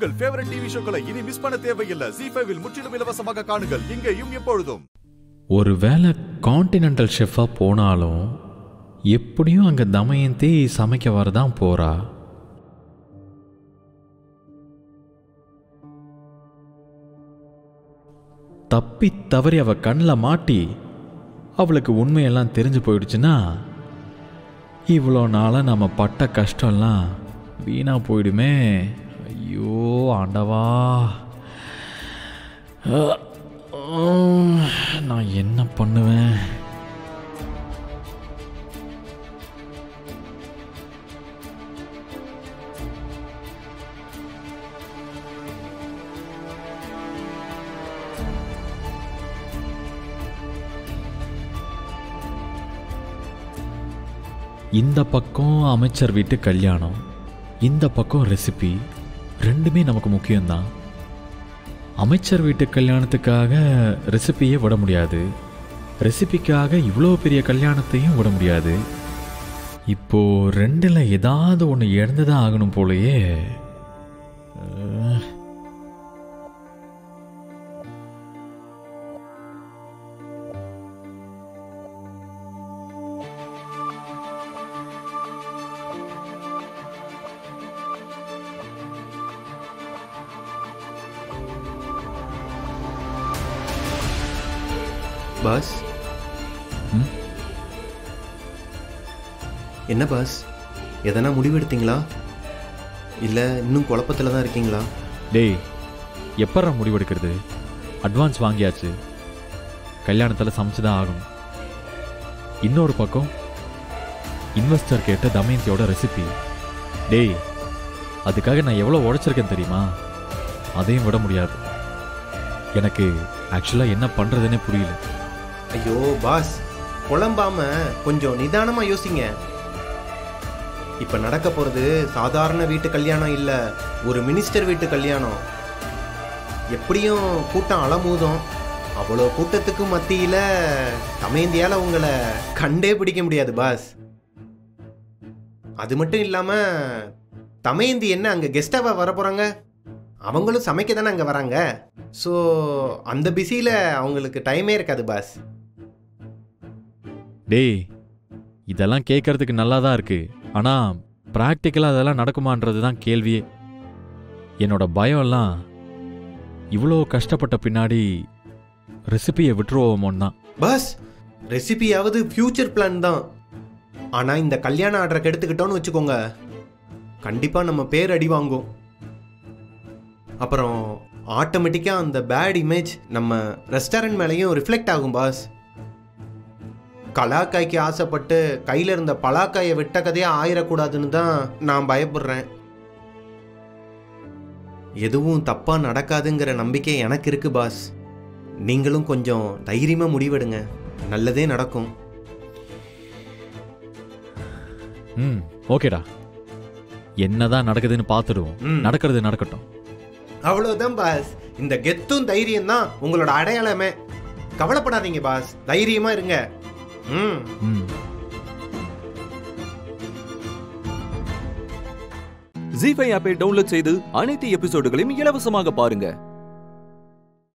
உங்கள் favourite TV ஷோக்களை இனி miss பண்ண தேவையில்லை ஜி ஃபைவில் முற்றிலும் இலவசமாக காணுங்கள் இங்கேயும் எப்பொழுதும் ஒருவேளை காண்டினென்டல் ஷெஃபாக போனாலும் எப்படியும் அங்கே தமயந்தி சமைக்க வரதான் போறா தப்பி தவறி அவ கண்ணில் மாட்டி அவளுக்கு உண்மையெல்லாம் தெரிஞ்சு போயிடுச்சுன்னா இவ்வளோ நாளாக நம்ம பட்ட கஷ்டம்லாம் வீணாக போயிடுமே ஐயோ ஆண்டவா அஹ், உம், நான் என்ன பண்ணுவேன் இந்த பக்கம் அமைச்சர் வீட்டு கல்யாணம் இந்த பக்கம் ரெசிபி ரெண்டுமே நமக்கு முக்கியம்தான் அமைச்சர் வீட்டு கல்யாணத்துக்காக ரெசிபியை விட முடியாது ரெசிபிக்காக இவ்வளோ பெரிய கல்யாணத்தையும் விட முடியாது இப்போ ரெண்டில் ஏதாவது ஒன்று இழந்து தான் ஆகணும் போலயே அஹ். பாஸ் ம்? என்ன பாஸ் எதனா முடிவெடுத்தீங்களா இல்லை இன்னும் குழப்பத்தில் தான் இருக்கீங்களா டேய் எப்பட்றா முடிவெடுக்கிறது அட்வான்ஸ் வாங்கியாச்சு கல்யாணத்தில் சமைச்சு தான் ஆகணும் இன்னொரு பக்கம் இன்வெஸ்டர் கேட்ட தமயந்தியோட ரெசிபி டேய் அதுக்காக நான் எவ்வளோ உழைச்சிருக்கேன் தெரியுமா அதையும் விட முடியாது எனக்கு ஆக்சுவலாக என்ன பண்ணுறதுன்னே புரியல ஐயோ பாஸ் குழம்பாம கொஞ்சம் நிதானமாக யோசிங்க இப்போ நடக்க போகிறது சாதாரண வீட்டு கல்யாணம் இல்லை ஒரு மினிஸ்டர் வீட்டு கல்யாணம் எப்படியும் கூட்டம் அலமூதும் அவ்வளோ கூட்டத்துக்கு மத்தியில் தமேந்தியால் உங்களை கண்டே பிடிக்க முடியாது பாஸ் அது மட்டும் இல்லாமல் தமேந்தி என்ன அங்கே கெஸ்டாவாக வர போகிறாங்க அவங்களும் சமைக்க தானே அங்கே வராங்க ஸோ அந்த பிஸியில் அவங்களுக்கு டைமே இருக்காது பாஸ் டேய் இதெல்லாம் கேட்கறதுக்கு நல்லா தான் இருக்கு ஆனால் ப்ராக்டிக்கலாக அதெல்லாம் நடக்குமான்றது தான் கேள்வியே என்னோட பயம்லாம் இவ்வளோ கஷ்டப்பட்ட பின்னாடி ரெசிபியை விட்டுருவோமோன்னு தான் பாஸ் ரெசிபியாவது ஃபியூச்சர் பிளான் தான் ஆனால் இந்த கல்யாண ஆர்டரை எடுத்துக்கிட்டோன்னு வச்சுக்கோங்க கண்டிப்பாக நம்ம பேர் அடி வாங்கும் அப்புறம் ஆட்டோமேட்டிக்காக அந்த பேட் இமேஜ் நம்ம ரெஸ்டாரண்ட் மேலேயும் ரிஃப்ளெக்ட் ஆகும் பாஸ் கலாக்காய்க்கு ஆசைப்பட்டு கையில் இருந்த பலாக்காயை விட்ட கதையாக ஆயிடக்கூடாதுன்னு தான் நான் பயப்படுறேன் எதுவும் தப்பாக நடக்காதுங்கிற நம்பிக்கை எனக்கு இருக்கு பாஸ் நீங்களும் கொஞ்சம் தைரியமாக முடிவெடுங்க நல்லதே நடக்கும் ம் ஓகேடா என்னதான் நடக்குதுன்னு பார்த்துடுவோம் ம். நடக்கிறது நடக்கட்டும் அவ்வளோதான் பாஸ் இந்த கெத்தும் தைரியம் தான் உங்களோட அடையாளமே கவலைப்படாதீங்க பாஸ் தைரியமா இருங்க ம் ம் ஜி ஃபைவ் ஆப்பை டவுன்லோட் செய்து அனைத்து எபிசோடுகளையும் இலவசமாக பாருங்க